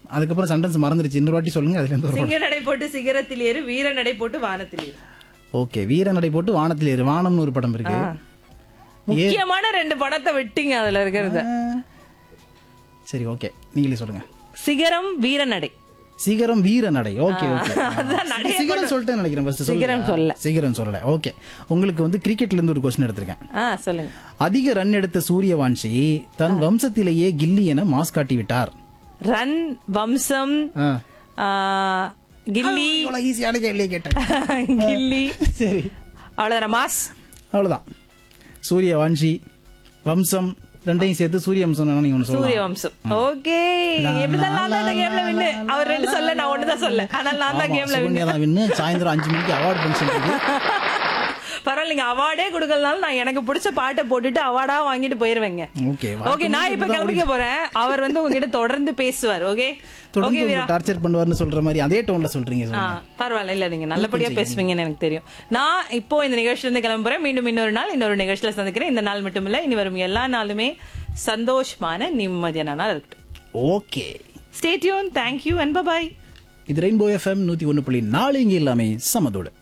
அதுக்கப்புறம் சென்டென்ஸ் மறந்துருச்சு இன்னொரு வாட்டி சொல்லுங்க அதுல இருந்து ஒரு சிங்க நடை போட்டு சிகரத்தில் ஏறு வீர நடை போட்டு வானத்தில் ஏறு ஓகே வீர நடை போட்டு வானத்தில் ஏறு வானம்னு ஒரு படம் இருக்கு முக்கியமான ரெண்டு படத்தை விட்டீங்க அதுல இருக்கிறது சரி ஓகே நீங்களே சொல்லுங்க சிகரம் வீர நடை சிகரம் வீர நடை ஓகே ஓகே அதான் நடைய சிகரம் சொல்லிட்டேன் நினைக்கிறேன் first சொல்லுங்க. சிகரம் சொல்லல. சிகரம் சொல்லல ஓகே உங்களுக்கு வந்து கிரிக்கெட்ல இருந்து ஒரு கொஸ்டின் எடுத்திருக்கேன் ஆ சொல்லுங்க அதிக ரன் எடுத்த சூரியவான்ஷி தன் வம்சத்திலேயே கில்லி என மாஸ் காட்டி விட்டார் ரன் வம்சம் ஆ. ஆ, கில்லி இவ்வளவு ஈஸியான கேள்வியே கேட்டேன் கில்லி சரி அவ்வளவுதான மாஸ் அவ்வளவுதான் சூரியவான்ஷி வம்சம் ரெண்டையும் சேர்த்து சூரிய வம்சம் நீங்க ஒண்ணு சொல்லலாம் சூரிய வம்சம் ஓகே எப்படிதான் நான் தான் இந்த கேம்ல வின்னு அவர் ரெண்டு சொல்ல நான் ஒண்ணுதான் சொல்ல ஆனால் நான் தான் கேம்ல வின்னு சுகன்யா தான் வின்னு சாயந்தரம் அஞ்சு மணிக்கு அவார்டு ஃபங்க்ஷன் இருக்கு பரவாயில்ல நீங்க அவார்டே கொடுக்கலனாலும் நான் எனக்கு பிடிச்ச பாட்டை போட்டுட்டு அவார்டா வாங்கிட்டு போயிருவேங்க ஓகே ஓகே நான் இப்ப கிளம்பிக்க போறேன் அவர் வந்து உங்ககிட்ட தொடர்ந்து பேசுவார் ஓகே ஓகே தொடர்ந்து வீரா டார்ச்சர் பண்ணுவார்னு சொல்ற மாதிரி அதே டோன்ல சொல்றீங்க ஆ, சொல்லுங்க. பரவாயில்ல இல்ல நீங்க நல்லபடியா பேசுவீங்கன்னு எனக்கு தெரியும் நான் இப்போ இந்த நிகழ்ச்சியில இருந்து கிளம்புறேன் மீண்டும் இன்னொரு நாள் இன்னொரு நிகழ்ச்சியில சந்திக்கிறேன் இந்த நாள் மட்டும் இல்ல இனி வரும் எல்லா நாளுமே சந்தோஷமான நிம்மதியான நாள் இருக்கட்டும் okay stay tuned thank you and bye bye இது ரெயின்போ எஃப்எம் நூத்தி ஒண்ணு புள்ளி நாலு இங்க எல்லாமே சமதோடு